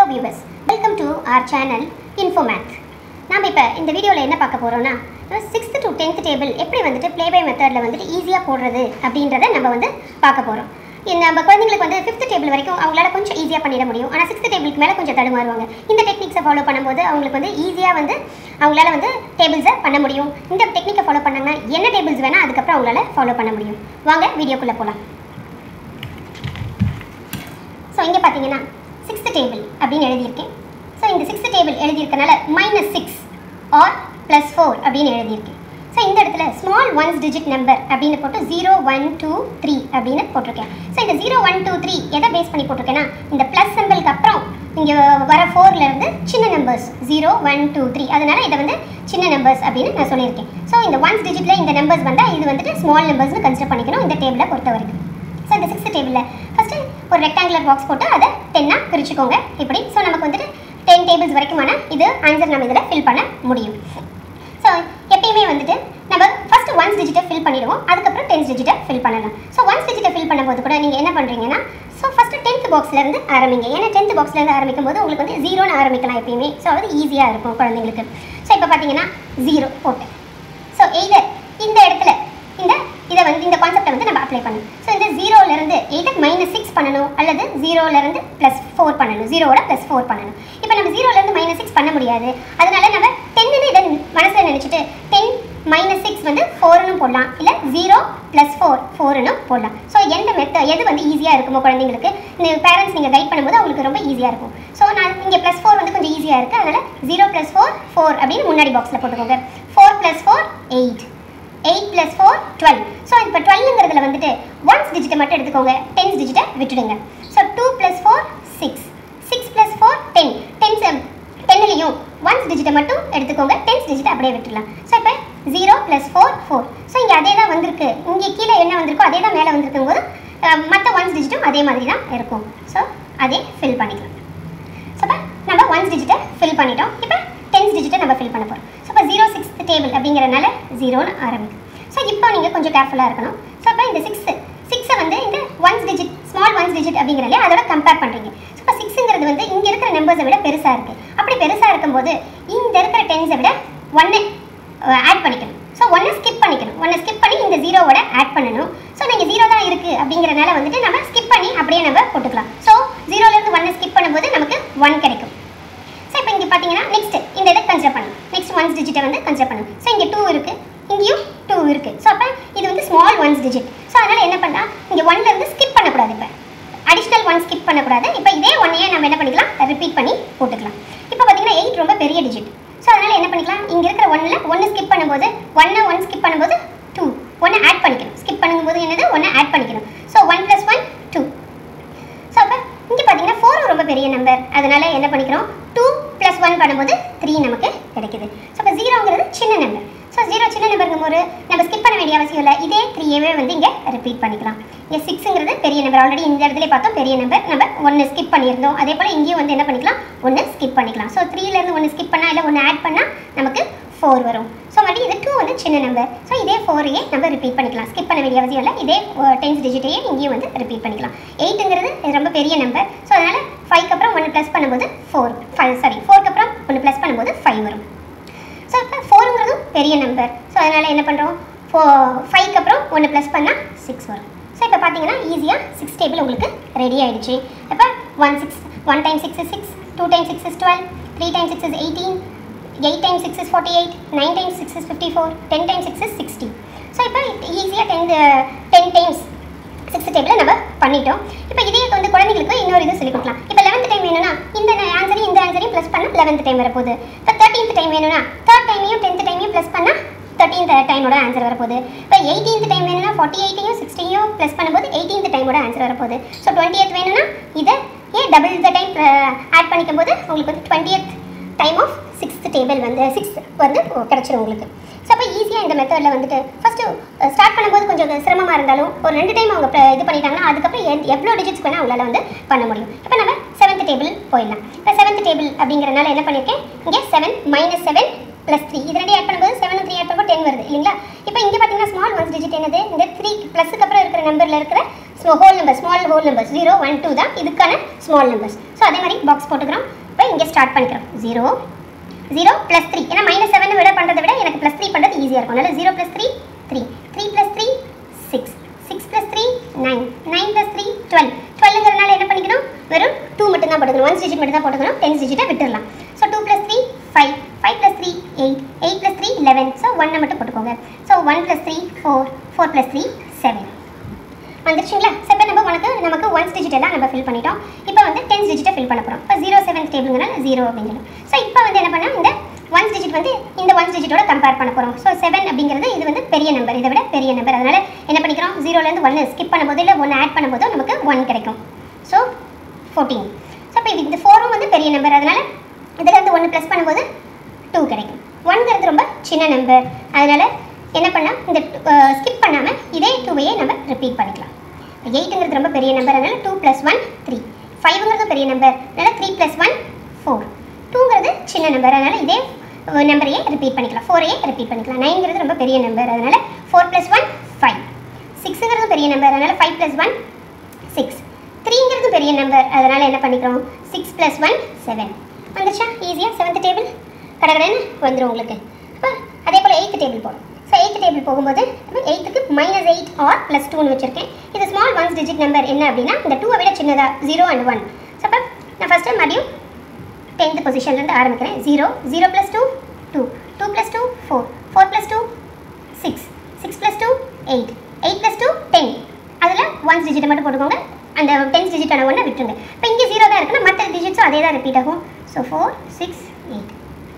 viewers welcome to our channel Infomath நாம் இப்போ இந்த வீடியோவில் என்ன பார்க்க போகிறோம்னா சிக்ஸ்த் டு டென்த் டேபிள் எப்படி வந்துட்டு ப்ளே பை மெத்தடில் வந்துட்டு ஈஸியாக போடுறது அப்படின்றத நம்ம வந்து பார்க்க போகிறோம் இந்த நம்ம குழந்தைங்களுக்கு வந்து ஃபிஃப்த் டேபிள் வரைக்கும் அவங்களால கொஞ்சம் ஈஸியாக பண்ணிட முடியும் ஆனால் சிக்ஸ்த் டேபிளுக்கு மேலே கொஞ்சம் தடுமாறுவாங்க இந்த டெக்னிக்ஸை ஃபாலோ பண்ணும்போது அவங்களுக்கு வந்து ஈஸியாக வந்து அவங்களால வந்து டேபிள்ஸை பண்ண முடியும் இந்த டெக்னிக்கை ஃபாலோ பண்ணாங்கன்னா என்ன டேபிள்ஸ் வேணால் அதுக்கப்புறம் அவங்களால ஃபாலோ பண்ண முடியும் வாங்க வீடியோக்குள்ளே போகலாம் ஸோ இங்கே பார்த்தீங்கன்னா சிக்ஸ்த் டேபிள் அப்படின்னு எழுதியிருக்கேன் ஸோ இந்த சிக்ஸ்த் டேபிள் எழுதியிருக்கனால minus six or plus four அப்படின்னு எழுதியிருக்கேன் ஸோ இந்த இடத்துல ஸ்மால் ஒன்ஸ் டிஜிட் நம்பர் அப்படின்னு போட்டு ஜீரோ ஒன் டூ த்ரீ அப்படின்னு போட்டிருக்கேன் ஸோ இந்த ஜீரோ ஒன் டூ த்ரீ எதை பேஸ் பண்ணி போட்டிருக்கேன்னா இந்த ப்ளஸ் சிம்பிளுக்கு அப்புறம் இங்கே வர ஃபோர்ல இருந்து சின்ன numbers zero one two three அதனால இதை வந்து சின்ன நம்பர்ஸ் அப்படின்னு நான் சொல்லியிருக்கேன் ஸோ இந்த ஒன்ஸ் டிஜிட்ல இந்த நம்பர்ஸ் வந்தால் இது வந்துட்டு ஸ்மால் நம்பர்ஸ்னு கன்சிடர் பண்ணிக்கணும் இந்த டேபிளை பொறுத்த வரைக்கும் ஸோ இந்த சிக்ஸ்த் டேபிளில் ஃபஸ்ட்டு ஒரு ரெக்டாங்குலர் பாக்ஸ் போட்டு அதை டென்னாக பிரிச்சுக்கோங்க இப்படி ஸோ நமக்கு வந்துட்டு டென் டேபிள்ஸ் வரைக்குமான இது ஆன்சர் நம்ம இதில் ஃபில் பண்ண முடியும் ஸோ எப்பயுமே வந்துட்டு நம்ம ஃபஸ்ட்டு ஒன்ஸ் டிஜிட்டை ஃபில் பண்ணிடுவோம் அதுக்கப்புறம் டென்ஸ் டிஜிட்டை ஃபில் பண்ணலாம் ஸோ ஒன்ஸ் டிஜிட்டை ஃபில் பண்ணும்போது கூட நீங்கள் என்ன பண்ணுறீங்கன்னா ஸோ ஃபஸ்ட்டு டென்த் பாக்ஸ்லேருந்து ஆரம்பிங்க ஏன்னா டென்த் பாக்ஸ்லேருந்து ஆரம்பிக்கும் போது உங்களுக்கு வந்து ஜீரோன்னு ஆரம்பிக்கலாம் எப்பயுமே ஸோ அது ஈஸியாக இருக்கும் குழந்தைங்களுக்கு ஸோ இப்போ பார்த்தீங்கன்னா ஜீரோ போட்டேன் ஸோ எய்தர் இந்த இடத்துல இந்த இதை வந்து இந்த கான்செப்டை வந்து நம்ம அப்ளை பண்ணணும் ஸோ இந்த ஜீரோலேருந்து எய்தர் மைனஸ் சிக்ஸ் பண்ணணும் அல்லது ஜீரோலேருந்து ப்ளஸ் ஃபோர் பண்ணணும் ஜீரோவோட ப்ளஸ் ஃபோர் பண்ணணும் இப்போ நம்ம ஜீரோலேருந்து மைனஸ் சிக்ஸ் பண்ண முடியாது அதனால நம்ம டென்னு இதை மனசில் நினச்சிட்டு டென் மைனஸ் சிக்ஸ் வந்து ஃபோர்னு போடலாம் இல்லை ஜீரோ ப்ளஸ் ஃபோர் ஃபோர்னு போடலாம் ஸோ எந்த மெத்த எது வந்து ஈஸியாக இருக்குமோ குழந்தைங்களுக்கு இந்த பேரண்ட்ஸ் நீங்கள் கைட் பண்ணும்போது அவங்களுக்கு ரொம்ப ஈஸியாக இருக்கும் ஸோ நான் இங்கே ப்ளஸ் ஃபோர் வந்து கொஞ்சம் ஈஸியாக இருக்குது அதனால் ஜீரோ ப்ளஸ் ஃபோர் ஃபோர் அப்படின்னு முன்னாடி பாக்ஸில் போட்டுக்கோங்க four plus four eight eight plus four twelve so இப்போ டுவெல்லுங்கிறதுல வந்துட்டு ஒன்ஸ் டிஜிட்டை மட்டும் எடுத்துக்கோங்க டென்ஸ் டிஜிட்டை விட்டுடுங்க so two plus four six six plus four ten tens டென்னுலையும் ஒன்ஸ் டிஜிட்டை மட்டும் எடுத்துக்கோங்க டென்ஸ் டிஜிட்டை அப்படியே விட்டுடலாம் ஸோ இப்போ zero plus four four so இங்கே அதே தான் வந்திருக்கு இங்கே கீழே என்ன வந்திருக்கோ அதே தான் மேலே வந்திருக்கும் போது மற்ற ஒன்ஸ் டிஜிட்டும் அதே மாதிரி தான் இருக்கும் ஸோ அதே ஃபில் பண்ணிக்கலாம் ஸோ இப்போ நம்ம ஒன்ஸ் டிஜிட்டை ஃபில் பண்ணிட்டோம் இப்போ டென்ஸ் டிஜிட்டை நம்ம ஃபில் பண்ண போகிறோம் ஸோ இப்போ ஜீரோ சிக்ஸ் டேபிள் அப்படிங்கிறனால ஜீரோன்னு ஆரம்பிக்கும் ஸோ இப்போ நீங்கள் கொஞ்சம் கேர்ஃபுல்லாக இருக்கணும் ஸோ இப்போ இந்த சிக்ஸ் சிக்ஸை வந்து இந்த ones digit small ones digit அப்படிங்கிறதுல அதோட கம்பேர் பண்ணுறீங்க ஸோ இப்போ சிக்ஸுங்கிறது வந்து இங்கே இருக்கிற நம்பர்ஸை விட பெருசாக இருக்குது அப்படி பெருசாக இருக்கும்போது இந்த இருக்கிற டென்ஸை விட ஒன்று ஆட் பண்ணிக்கணும் ஸோ ஒன்றை ஸ்கிப் பண்ணிக்கணும் ஒன்றை ஸ்கிப் பண்ணி இந்த ஜீரோவோட ஆட் பண்ணணும் ஸோ நீங்கள் ஜீரோ தான் இருக்குது அப்படிங்கிறனால வந்துட்டு நம்ம ஸ்கிப் பண்ணி அப்படியே நம்ம போட்டுக்கலாம் ஸோ ஜீரோலேருந்து ஒன்னை ஸ்கிப் பண்ணும்போது நமக்கு ஒன் கிடைக்கும் ஸோ இப்போ இங்கே பார்த்தீங்கன்னா நெக்ஸ்ட் இந்த இதை கன்சிடர் பண்ணணும் நெக்ஸ்ட் ஒன்ஸ் டிஜிட்டை வந்து கன்சிடர் பண்ணணும் ஸோ இங்கே டூ இருக்குது இங்கேயும் டூ இருக்குது ஸோ அப்போ இது வந்து ஸ்மால் ஒன்ஸ் டிஜிட் ஸோ அதனால் என்ன பண்ணால் இங்கே ஒன்லேருந்து ஸ்கிப் பண்ணக்கூடாது இப்போ அடிஷ்னல் ஒன் ஸ்கிப் பண்ணக்கூடாது இப்போ இதே ஒன்னையே நம்ம என்ன பண்ணிக்கலாம் ரிப்பீட் பண்ணி போட்டுக்கலாம் இப்போ பார்த்தீங்கன்னா எயிட் ரொம்ப பெரிய டிஜிட் ஸோ அதனால் என்ன பண்ணிக்கலாம் இங்கே இருக்கிற ஒன்னில் ஒன்று ஸ்கிப் பண்ணும்போது ஒன்னை ஒன் ஸ்கிப் பண்ணும்போது டூ ஒன்று ஆட் பண்ணிக்கணும் ஸ்கிப் பண்ணும்போது என்னது ஒன்று ஆட் பண்ணிக்கணும் so one plus one two so அப்போ இங்கே பார்த்தீங்கன்னா ஃபோரும் ரொம்ப பெரிய நம்பர் அதனால என்ன பண்ணிக்கிறோம் டூ ப்ளஸ் ஒன் பண்ணும்போது த்ரீ நமக்கு கிடைக்குது ஸோ இப்போ ஜீரோங்கிறது சின்ன நம்பர் ஸோ ஜீரோ சின்ன நம்பருங்கும் போது நம்ம ஸ்கிப் பண்ண வேண்டிய அவசியம் இல்லை இதே த்ரீயவே வந்து இங்கே ரிப்பீட் பண்ணிக்கலாம் இங்கே சிக்ஸுங்கிறது பெரிய நம்பர் ஆல்ரெடி இந்த இடத்துல பார்த்தோம் பெரிய நம்பர் நம்ம ஒன்று ஸ்கிப் பண்ணியிருந்தோம் அதே போல் இங்கேயும் வந்து என்ன பண்ணிக்கலாம் ஒன்று ஸ்கிப் பண்ணிக்கலாம் ஸோ த்ரீலேருந்து ஒன்று ஸ்கிப் பண்ணால் இல்லை ஒன்று ஆட் பண்ணால் நமக்கு ஃபோர் வரும் ஸோ மறுபடியும் இது டூ வந்து சின்ன நம்பர் ஸோ இதே ஃபோரையே நம்ம ரிப்பீட் பண்ணிக்கலாம் ஸ்கிப் பண்ண வேண்டிய அவசியம் இல்லை இதே டென்ஸ் டிஜிட்டையே இங்கேயும் வந்து ரிப்பீட் பண்ணிக்கலாம் எயிட்டுங்கிறது ரொம்ப பெரிய நம்பர் ஸோ அதனால் ஃபைவ்க்கு அப்புறம் ஒன்று ப்ளஸ் பண்ணும்போது ஃபோர் ஃபைவ் சாரி ஃபோர்க்கு அப்புறம் ஒன்று ப்ளஸ் பண்ணும்போது ஃபைவ் வரும் ஸோ இப்போ ஃபோருங்கிறதும் பெரிய நம்பர் ஸோ அதனால் என்ன பண்ணுறோம் ஃபோ ஃபைவ்க்கு அப்புறம் ஒன்று ப்ளஸ் பண்ணால் சிக்ஸ் வரும் ஸோ இப்போ பார்த்தீங்கன்னா ஈஸியாக சிக்ஸ் டேபிள் உங்களுக்கு ரெடி ஆகிடுச்சு இப்போ one six one time six is six two time six is twelve three time six is eighteen eight time six is forty eight nine time six is fifty four ten time six is sixty so இப்போ ஈஸியாக ten ten times sixth டேபிளில் நம்ம பண்ணிட்டோம் இப்போ இதே வந்து குழந்தைங்களுக்கு இன்னொரு இது சொல்லி கொடுக்கலாம் இப்போ லெவன்த் டைம் வேணும்னா இந்த ஆன்சரையும் இந்த ஆன்சரையும் ப்ளஸ் பண்ணால் லெவன்த் டைம் வரப்போகுது இப்போ தேர்ட்டீன்த் டைம் வேணும்னா தேர்ட் டைமையும் டென்த் டைமையும் ப்ளஸ் பண்ணால் தேர்ட்டீன்த் டைமோட ஆன்சர் வரப்போகுது இப்போ எயிட்டீன்த் டைம் வேணும்னா ஃபார்ட்டி எயிட்டையும் சிக்ஸ்டியும் ப்ளஸ் பண்ணும்போது எயிட்டீன்த் டைமோட ஆன்சர் வரப்போகுது ஸோ டுவெண்ட்டி வேணும்னா இதை ஏன் டபுள் த டைம் ஆட் பண்ணிக்கும் போது உங்களுக்கு வந்து twenty time of sixth table வந்து சிக்ஸ் வந்து கிடச்சிரும் உங்களுக்கு ஸோ அப்போ ஈஸியாக இந்த மெத்தடில் வந்துட்டு ஃபஸ்ட்டு ஸ்டார்ட் பண்ணும்போது கொஞ்சம் சிரமமாக இருந்தாலும் ஒரு ரெண்டு டைம் அவங்க ப- இது பண்ணிட்டாங்கன்னா அதுக்கப்புறம் எத்- எவ்வளோ டிஜிட்ஸ் வேணால் அவங்களால வந்து பண்ண முடியும் இப்போ நம்ம செவன்த் டேபிள் போயிடலாம் இப்போ செவன்த் டேபிள் அப்படிங்கிறனால என்ன பண்ணியிருக்கேன் இங்கே seven minus seven plus three இது ரெண்டு ஆட் பண்ணும்போது செவன் த்ரீ ஆட் பண்ணும்போது டென் வருது இல்லைங்களா இப்போ இங்கே பார்த்தீங்கன்னா ஸ்மால் ஒன்ஸ் டிஜிட் என்னது இந்த த்ரீ ப்ளஸுக்கு அப்புறம் இருக்கிற நம்பரில் இருக்கிற small whole number small whole number zero one two தான் இதுக்கான ஸ்மால் நம்பர்ஸ் ஸோ அதே மாதிரி பாக்ஸ் போட்டுக்கிறோம் இப்போ இங்கே ஸ்டார்ட் பண்ணிக்கிறோம் ஜீரோ ஜீரோ ப்ளஸ் த்ரீ ஏன்னா மைனஸ் செவன் விட பண்ணுறதை விட எனக்கு ப்ளஸ் த்ரீ பண்ணுறது ஈஸியாக இருக்கும் அதனால் zero plus three three three plus three six six plus three nine nine plus three twelve டுவெல்லுங்கிறனால என்ன பண்ணிக்கணும் வெறும் டூ மட்டும் தான் போட்டுக்கணும் ஒன்ஸ் டிஜிட் மட்டும் தான் போட்டுக்கணும் டென்ஸ் டிஜிட்டை விட்டுடலாம் so two plus three five five plus three eight eight plus three eleven so ஒன்னை மட்டும் போட்டுக்கோங்க so one plus three four four plus three seven வந்துருச்சுங்களா ஸோ இப்போ நம்ம உனக்கு நமக்கு ஒன்ஸ் டிஜிட் எல்லாம் நம்ம ஃபில் பண்ணிட்டோம் இப்போ வந்து டென்ஸ் டிஜிட்டை ஃபில் பண்ண போகிறோம் இப்போ ஜீரோ செவன் டேபிள்ங்கிறனால ஜீரோ அப்படிங்கிறது ஸோ இப்போ வந்து என்ன பண்ணால் இந்த ஒன்ஸ் டிஜிட் வந்து இந்த ஒன்ஸ் டிஜிட்டோட கம்பேர் பண்ண போகிறோம் ஸோ செவன் அப்படிங்கிறது இது வந்து பெரிய நம்பர் இதை விட பெரிய நம்பர் அதனால் என்ன பண்ணிக்கிறோம் ஜீரோலேருந்து ஒன்று ஸ்கிப் பண்ணும்போது இல்லை ஒன்று ஆட் பண்ணும்போது நமக்கு ஒன் கிடைக்கும் ஸோ ஃபோர்டீன் ஸோ இப்போ இது இந்த ஃபோரும் வந்து பெரிய நம்பர் அதனால் இதில் இருந்து ஒன்று ப்ளஸ் பண்ணும்போது டூ கிடைக்கும் ஒன்ங்கிறது ரொம்ப சின்ன நம்பர் அதனால் என்ன பண்ணால் இந்த ஸ்கிப் பண்ணாமல் இதே டூவையே நம்ம ரிப்பீட் பண்ணிக்கலாம் எயிட்டுங்கிறது ரொம்ப பெரிய நம்பர் அதனால் டூ ப்ளஸ் ஒன் த்ரீ ஃபைவ்ங்கிறது பெரிய நம்பர் அதனால் த்ரீ ப்ளஸ் ஒன் ஃபோர் டூங்கிறது சின்ன நம்பர் அதனால் இதே நம்பரையே ரிப்பீட் பண்ணிக்கலாம் ஃபோரையே ரிப்பீட் பண்ணிக்கலாம் நைன்ங்கிறது ரொம்ப பெரிய நம்பர் அதனால் ஃபோர் ப்ளஸ் ஒன் ஃபைவ் சிக்ஸுங்கிறது பெரிய நம்பர் அதனால் ஃபைவ் ப்ளஸ் ஒன் சிக்ஸ் த்ரீங்கிறது பெரிய நம்பர் அதனால் என்ன பண்ணிக்கிறோம் சிக்ஸ் ப்ளஸ் ஒன் செவன் வந்துருச்சா ஈஸியாக செவன்த் டேபிள் கடகடன்னு வந்துடும் உங்களுக்கு அப்போ அதே போல் எயித்து டேபிள் போடும் ஸோ எயித்து டேபிள் போகும்போது எயித்துக்கு மைனஸ் எயிட் ஆர் ப்ளஸ் டூன்னு வச்சுருக்கேன் இது ஸ்மால் ஒன்ஸ் டிஜிட் நம்பர் என்ன அப்படின்னா இந்த டூவை விட சின்னதாக ஜீரோ அண்ட் ஒன் ஸோ அப்போ நான் ஃபஸ்ட்டு மறுபடியும் டென்த் பொசிஷன்லேருந்து ஆரம்பிக்கிறேன் zero zero plus two two two plus two four four plus two six six plus two eight eight plus two ten அதில் ஒன்ஸ் டிஜிட்டை மட்டும் போட்டுக்கோங்க அந்த டென்த் டிஜிட்டான ஒன்று விட்டுருங்க இப்போ இங்கே ஜீரோ தான் இருக்குன்னா மற்ற டிஜிட்ஸும் அதே தான் ரிப்பீட் ஆகும் so four six eight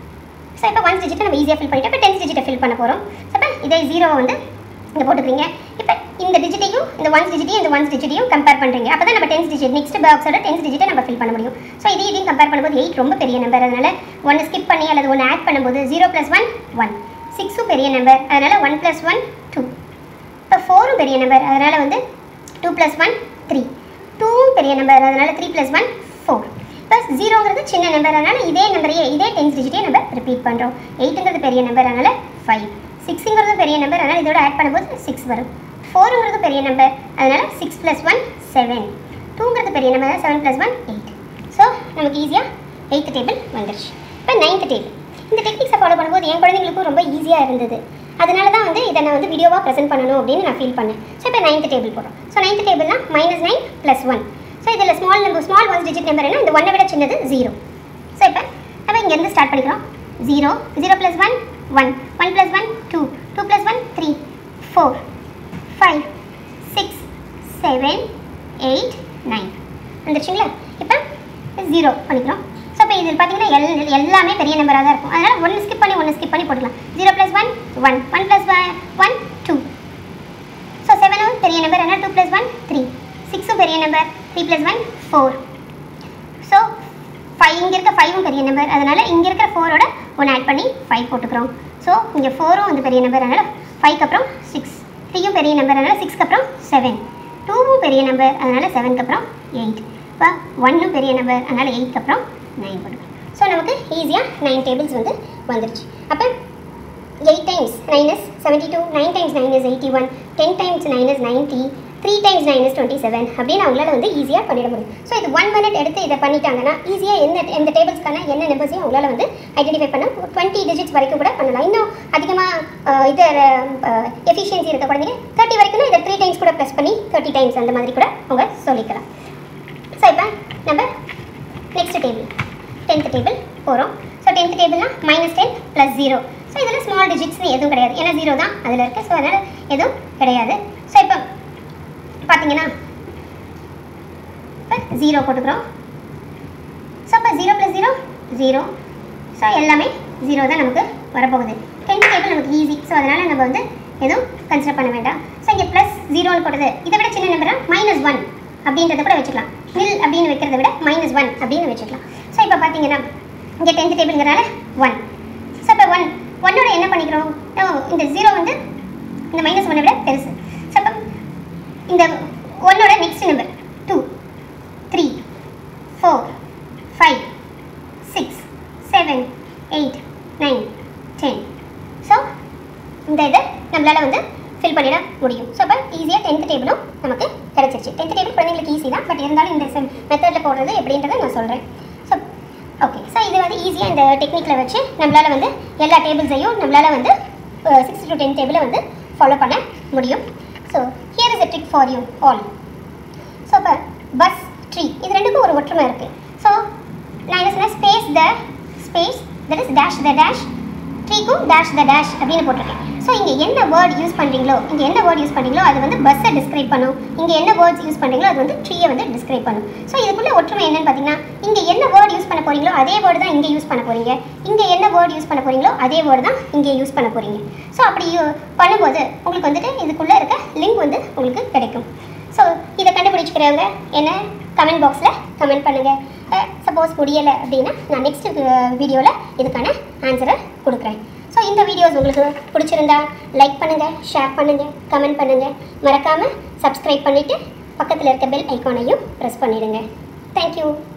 so இப்போ ஒன்ஸ் டிஜிட்டை நம்ம ஈஸியாக ஃபில் பண்ணிட்டு இப்போ டென்த் டிஜிட்டை ஃபில் பண்ண போகிறோம் ஸோ இப்போ இதே ஜீரோவை வந்து இங்கே போட்டுக்கிறீங்க இப்போ இந்த டிஜிட்டையும் இந்த ஒன்ஸ் டிஜிட்டையும் இந்த ஒன்ஸ் டிஜிட்டையும் கம்பேர் பண்ணுறீங்க அப்போ தான் நம்ம டென்த் டிஜிட் நெக்ஸ்ட் பாக்ஸோட டென்த் டிஜிட்டை நம்ம ஃபில் பண்ண முடியும் ஸோ இது இதையும் கம்பேர் பண்ணும்போது எயிட் ரொம்ப பெரிய நம்பர் அதனால் ஒன்று ஸ்கிப் பண்ணி அல்லது ஒன்று ஆட் பண்ணும்போது ஜீரோ ப்ளஸ் ஒன் ஒன் சிக்ஸும் பெரிய நம்பர் அதனால் ஒன் ப்ளஸ் ஒன் டூ இப்போ ஃபோரும் பெரிய நம்பர் அதனால் வந்து டூ ப்ளஸ் ஒன் த்ரீ டூவும் பெரிய நம்பர் அதனால் three plus one four plus ஜீரோங்கிறது சின்ன நம்பர் அதனால் இதே நம்பரையே இதே டென்த் டிஜிட்டே நம்ம ரிப்பீட் பண்ணுறோம் எயிட்டுங்கிறது பெரிய நம்பர் அதனால் ஃபைவ் சிக்ஸுங்கிறது பெரிய நம்பர் அதனால் இதோட ஆட் பண்ணும்போது சிக்ஸ் வரும் ஃபோருங்கிறது பெரிய நம்பர் அதனால் சிக்ஸ் ப்ளஸ் ஒன் செவன் டூங்கிறது பெரிய number seven plus one eight so நமக்கு ஈஸியாக எயித்து டேபிள் வந்துருச்சு இப்போ நைன்த் டேபிள் இந்த டெக்னிக்ஸை ஃபாலோ பண்ணும்போது என் குழந்தைங்களுக்கும் ரொம்ப ஈஸியாக இருந்தது அதனால தான் வந்து இதை நான் வந்து வீடியோவாக ப்ரெசென்ட் பண்ணணும் அப்படின்னு நான் ஃபீல் பண்ணேன் ஸோ இப்போ நைன்த் டேபிள் போடுறோம் ஸோ நைன்த் டேபிள்னா minus nine plus one so இதில் small number small ones digit number என்ன இந்த ஒன்னை விட சின்னது ஜீரோ ஸோ இப்போ நம்ம இங்கேருந்து ஸ்டார்ட் பண்ணிக்கிறோம் zero zero plus one one one plus one two two plus one three four five six seven eight nine வந்துருச்சுங்களா இப்போ ஜீரோ பண்ணிக்கிறோம் ஸோ இப்போ இதில் பார்த்தீங்கன்னா எல் எல்லாமே பெரிய நம்பராக தான் இருக்கும் அதனால் ஒன்று ஸ்கிப் பண்ணி ஒன்று ஸ்கிப் பண்ணி போட்டுக்கலாம் zero plus one one one plus one two so செவனும் பெரிய நம்பர் என்ன டூ ப்ளஸ் ஒன் த்ரீ சிக்ஸும் பெரிய number three plus one four so five இங்கே இருக்க ஃபைவும் பெரிய நம்பர் அதனால் இங்கே இருக்கிற ஃபோரோட ஒன்று ஆட் பண்ணி ஃபைவ் போட்டுக்கிறோம் ஸோ இங்கே ஃபோரும் வந்து பெரிய நம்பர் அதனால் ஃபைவ்க்கு அப்புறம் சிக்ஸ் த்ரீயும் பெரிய நம்பர் அதனால் சிக்ஸ்க்கு அப்புறம் செவன் டூவும் பெரிய நம்பர் அதனால் செவனுக்கு அப்புறம் எயிட் இப்போ ஒன்னும் பெரிய நம்பர் அதனால் எயிட்க்கு அப்புறம் நைன் போட்டுக்கிறோம் ஸோ நமக்கு ஈஸியாக நைன் டேபிள்ஸ் வந்து வந்துருச்சு அப்போ eight times nine is seventy two nine times nine is eighty one ten times nine is ninety three times nine is twenty seven அப்படின்னு அவங்களால வந்து ஈஸியாக பண்ணிட முடியும் ஸோ இது ஒன் மினிட் எடுத்து இதை பண்ணிட்டாங்கன்னா ஈஸியாக எந்த எந்த டேபிள்ஸ்க்கான என்ன நம்பர்ஸையும் அவங்களால வந்து ஐடென்டிஃபை பண்ண டுவெண்ட்டி டிஜிட்ஸ் வரைக்கும் கூட பண்ணலாம் இன்னும் அதிகமாக இது எஃபிஷியன்சி இருக்க குழந்தைங்க தேர்ட்டி வரைக்கும் இதை த்ரீ டைம்ஸ் கூட ப்ரெஸ் பண்ணி தேர்ட்டி டைம்ஸ் அந்த மாதிரி கூட அவங்க சொல்லிக்கலாம் ஸோ இப்போ நம்ம நெக்ஸ்ட் டேபிள் டென்த் டேபிள் போகிறோம் ஸோ டென்த் டேபிள்னா minus ten plus zero so இதில் ஸ்மால் டிஜிட்ஸ்னு எதுவும் கிடையாது ஏன்னா ஜீரோ தான் அதில் இருக்குது ஸோ அதனால் எதுவும் கிடையாது ஸோ இப்போ பார்த்தீங்கன்னா இப்போ ஜீரோ போட்டுக்கிறோம் ஸோ இப்போ zero plus zero zero so எல்லாமே ஜீரோ தான் நமக்கு வரப்போகுது டென்த் டேபிள் நமக்கு ஈஸி ஸோ அதனால் நம்ம வந்து எதுவும் கன்சிடர் பண்ண வேண்டாம் ஸோ இங்கே ப்ளஸ் ஜீரோன்னு போட்டது இதை விட சின்ன நம்பரா மைனஸ் ஒன் அப்படின்றத கூட வச்சுக்கலாம் நில் அப்படின்னு வைக்கிறத விட மைனஸ் ஒன் அப்படின்னு வச்சுக்கலாம் ஸோ இப்போ பார்த்தீங்கன்னா இங்கே டென்த் டேபிள்ங்கிறனால ஒன் ஸோ இப்போ ஒன் ஒன்னோட என்ன பண்ணிக்கிறோம் ஓ, இந்த ஜீரோ வந்து இந்த மைனஸ் ஒன்னை விட பெருசு ஸோ இப்போ இந்த ஒன்னோட next number two three four five six seven eight nine ten so இந்த இதை நம்மளால் வந்து ஃபில் பண்ணிட முடியும் ஸோ அப்போ ஈஸியாக டென்த் டேபிளும் நமக்கு கிடச்சிருச்சு டென்த் டேபிள் குழந்தைங்களுக்கு ஈஸி தான் பட் இருந்தாலும் இந்த மெத்தடில் போடுறது எப்படின்றத நான் சொல்கிறேன் ஸோ ஓகே ஸோ இது வந்து ஈஸியாக இந்த டெக்னிக்கில் வச்சு நம்மளால் வந்து எல்லா டேபிள்ஸையும் நம்மளால் வந்து சிக்ஸ் டு டென் டேபிளை வந்து ஃபாலோ பண்ண முடியும் so here is a trick for you all so இப்போ பஸ் ட்ரீ இது ரெண்டுக்கும் ஒரு ஒற்றுமை இருக்குது ஸோ நான் என்ன சொன்னேன் space the space that is dash the dash ட்ரீக்கும் டேஷ் த டேஷ் அப்படின்னு போட்டிருக்கேன் ஸோ இங்கே என்ன வேர்ட் யூஸ் பண்ணுறீங்களோ இங்கே என்ன வேர்ட் யூஸ் பண்ணுறீங்களோ அது வந்து பஸ்ஸை டிஸ்கிரைப் பண்ணும் இங்கே என்ன வேர்ட்ஸ் யூஸ் பண்ணுறீங்களோ அது வந்து ட்ரீயை வந்து டிஸ்கிரைப் பண்ணும் ஸோ இதுக்குள்ள ஒற்றுமை என்னன்னு பார்த்தீங்கன்னா இங்கே என்ன வேர்ட் யூஸ் பண்ண போறீங்களோ அதே வேர்டு தான் இங்கே யூஸ் பண்ண போறீங்க இங்கே என்ன வேர்ட் யூஸ் பண்ண போறீங்களோ அதே வேர்டு தான் இங்கே யூஸ் பண்ண போறீங்க ஸோ அப்படி யூ- பண்ணும்போது உங்களுக்கு வந்துட்டு இதுக்குள்ளே இருக்க லிங்க் வந்து உங்களுக்கு கிடைக்கும் ஸோ இதை கண்டுபிடிச்சிக்கிறவங்க என்ன கமெண்ட் பாக்ஸில் கமெண்ட் பண்ணுங்கள் சப்போஸ் முடியலை அப்படின்னா நான் நெக்ஸ்ட் வீடியோவில் இதுக்கான ஆன்சரை கொடுக்குறேன் ஸோ இந்த வீடியோஸ் உங்களுக்கு பிடிச்சிருந்தா லைக் பண்ணுங்கள் ஷேர் பண்ணுங்கள் கமெண்ட் பண்ணுங்கள் மறக்காமல் சப்ஸ்கிரைப் பண்ணிவிட்டு பக்கத்தில் இருக்க பெல் ஐக்கானையும் ப்ரெஸ் பண்ணிடுங்க தேங்க்யூ